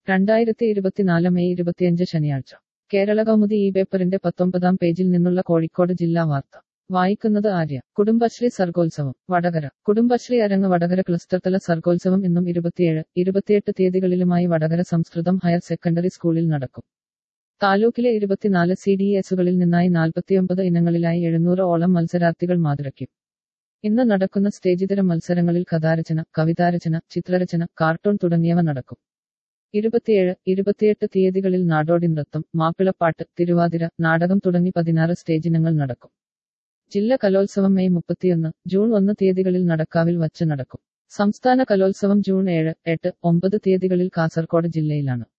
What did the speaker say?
രണ്ടായിരത്തി ഇരുപത്തിനാല് മെയ് ഇരുപത്തിയഞ്ച് ശനിയാഴ്ച കേരള കൗമുദി ഈ പേപ്പറിന്റെ പത്തൊമ്പതാം പേജിൽ നിന്നുള്ള കോഴിക്കോട് ജില്ലാ വാർത്ത വായിക്കുന്നത് ആര്യ കുടുംബശ്രീ സർഗോത്സവം വടകര കുടുംബശ്രീ അരങ്ങ് വടകര ക്ലസ്റ്റർ തല സർഗോത്സവം ഇന്നും ഇരുപത്തിയേഴ് ഇരുപത്തിയെട്ട് തീയതികളിലുമായി വടകര സംസ്കൃതം ഹയർ സെക്കൻഡറി സ്കൂളിൽ നടക്കും താലൂക്കിലെ ഇരുപത്തിനാല് സി ഡി എസുകളിൽ നിന്നായി നാൽപ്പത്തിയൊമ്പത് ഇനങ്ങളിലായി എഴുന്നൂറ് ഓളം മത്സരാർത്ഥികൾ മാതൃക്കും ഇന്ന് നടക്കുന്ന സ്റ്റേജിതര മത്സരങ്ങളിൽ കഥാരചന കവിതാരചന ചിത്രരചന കാർട്ടൂൺ തുടങ്ങിയവ നടക്കും ഇരുപത്തിയേഴ് ഇരുപത്തിയെട്ട് തീയതികളിൽ നാടോടി നൃത്തം മാപ്പിളപ്പാട്ട് തിരുവാതിര നാടകം തുടങ്ങി പതിനാറ് സ്റ്റേജിനങ്ങൾ നടക്കും ജില്ല കലോത്സവം മെയ് മുപ്പത്തിയൊന്ന് ജൂൺ ഒന്ന് തീയതികളിൽ നടക്കാവിൽ വച്ച് നടക്കും സംസ്ഥാന കലോത്സവം ജൂൺ ഏഴ് എട്ട് ഒമ്പത് തീയതികളിൽ കാസർഗോഡ് ജില്ലയിലാണ്